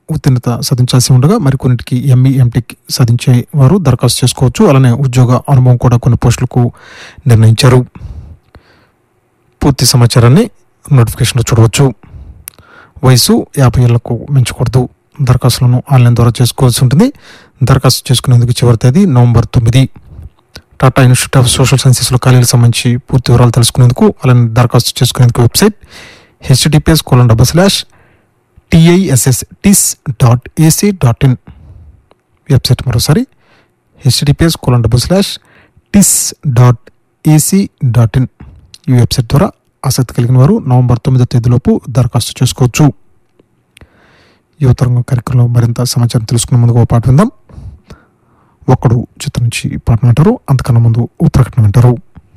ఉత్తీర్ణత సాధించాల్సి ఉండగా మరికొన్నిటికి ME MTech సాధించే వారు దరఖాస్తు చేసుకోవచ్చు అలానే ఉద్యోగ అనుభవం కూడా కొన్ని పోస్టులకు నిర్ణయించారు పూర్తి సమాచారాన్ని నోటిఫికేషన్లో చూడవచ్చు వయసు యాభై ఏళ్లకు మించకూడదు దరఖాస్తులను ఆన్లైన్ ద్వారా చేసుకోవాల్సి ఉంటుంది దరఖాస్తు చేసుకునేందుకు చివరి తేదీ నవంబర్ తొమ్మిది టాటా ఇన్స్టిట్యూట్ ఆఫ్ సోషల్ సైన్సెస్లో ఖాళీలకు సంబంధించి పూర్తి వివరాలు తెలుసుకునేందుకు అలానే దరఖాస్తు చేసుకునేందుకు website H D P S colon double slash T I S S TISS dot A C dot in website మరోసారి H D P S colon double slash TISS dot A C dot in ఈ వెబ్సైట్ ద్వారా ఆసక్తి కలిగిన వారు నవంబర్ తొమ్మిదో తేదీలోపు దరఖాస్తు చేసుకోవచ్చు యువతరంగం కార్యక్రమంలో మరింత సమాచారం తెలుసుకునే ముందుకు ఒక పాట విందాం ఒక్కడు చిత్రం నుంచి పాట వింటారు అంతకన్నా ముందు ఉత్తరాఖండ్ వింటారు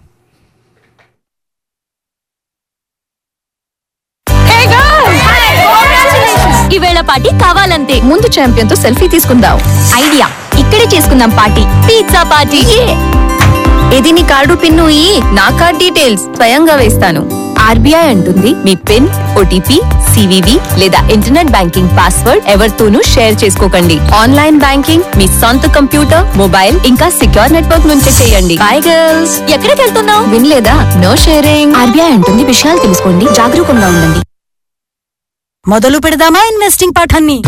ఈవేళ పార్టీ కావాలంతే ముందు ఛాంపియన్ తో సెల్ఫీ తీసుకుందాం ఐడియా ఇక్కడే చేసుకుందాం పార్టీ పిజ్జా పార్టీ ఇది నీ కార్డు పిన్ను ఈ నా కార్డ్ డీటెయిల్స్ స్వయంగా వేస్తాను ఆర్బీఐ అంటుంది మీ పిన్ ఓటీపీ సివివి లేదా ఇంటర్నెట్ బ్యాంకింగ్ పాస్వర్డ్ ఎవరితోనూ షేర్ చేసుకోకండి ఆన్లైన్ బ్యాంకింగ్ మీ సొంత కంప్యూటర్ మొబైల్ ఇంకా సిక్యూర్ నెట్వర్క్ నుంచే చేయండి బై గర్ల్స్ ఎక్కడికి వెళ్తున్నావు వినలేదా నో షేరింగ్ ఆర్బీఐ అంటుంది విషయాలు తెలుసుకోండి జాగరూకంగా ఉండండి మొదలు పెడదామా ఇన్వెస్టింగ్ పాఠాన్ని